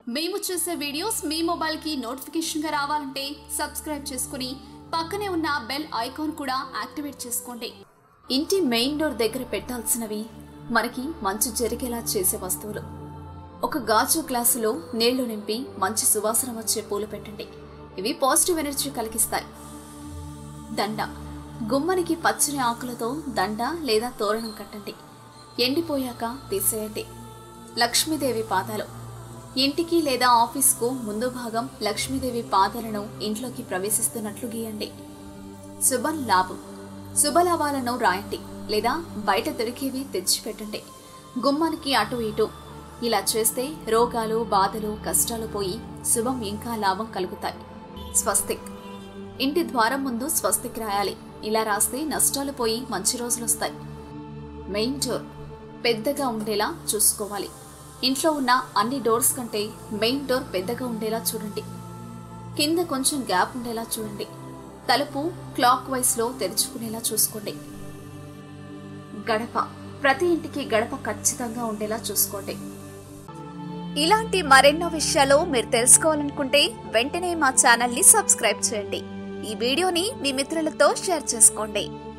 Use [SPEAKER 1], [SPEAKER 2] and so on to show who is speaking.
[SPEAKER 1] మేము చేసే వీడియోస్ మీ మొబైల్కి నోటిఫికేషన్గా రావాలంటే సబ్స్క్రైబ్ చేసుకుని పక్కనే ఉన్న బెల్ ఐకాన్ కూడా యాక్టివేట్ చేసుకోండి ఇంటి మెయిన్ డోర్ దగ్గర పెట్టాల్సినవి మనకి మంచి జరిగేలా చేసే వస్తువులు ఒక గాజు గ్లాసులో నీళ్లు నింపి మంచి సువాసన వచ్చే పూలు పెట్టండి ఇవి పాజిటివ్ ఎనర్జీ కలిగిస్తాయి దండ గుమ్మనికి పచ్చని ఆకులతో దండ లేదా తోరణం కట్టండి ఎండిపోయాక తీసేయండి లక్ష్మీదేవి పాదాలు ఇంటికి లేదా ఆఫీస్కు ముందు భాగం లక్ష్మీదేవి పాదాలను ఇంట్లోకి ప్రవేశిస్తున్నట్లు గీయండి శుభం లాభం శుభలాభాలను రాయండి లేదా బయట దొరికేవి తెచ్చిపెట్టండి గుమ్మానికి అటు ఇటు ఇలా చేస్తే రోగాలు బాధలు కష్టాలు పోయి శుభం ఇంకా లాభం కలుగుతాయి స్వస్తిక్ ఇంటి ద్వారం ముందు స్వస్తిక్ రాయాలి ఇలా రాస్తే నష్టాలు పోయి మంచి రోజులు వస్తాయి మెయిన్ డోర్ పెద్దగా ఉండేలా చూసుకోవాలి ఇంట్లో ఉన్న అన్ని డోర్స్ కంటే మెయిన్ డోర్ పెద్దగా ఉండేలా చూడండి కింద కొంచెం గ్యాప్ ఉండేలా చూడండి తలుపు క్లాక్ వైస్ లో తెరుచుకునేలా చూసుకోండి గడప ప్రతి ఇంటికి గడప ఖచ్చితంగా ఉండేలా చూసుకోండి
[SPEAKER 2] ఇలాంటి మరెన్నో విషయాలు మీరు తెలుసుకోవాలనుకుంటే వెంటనే మా ఛానల్ ని సబ్స్క్రైబ్ చేయండి ఈ వీడియోని మీ మిత్రులతో షేర్ చేసుకోండి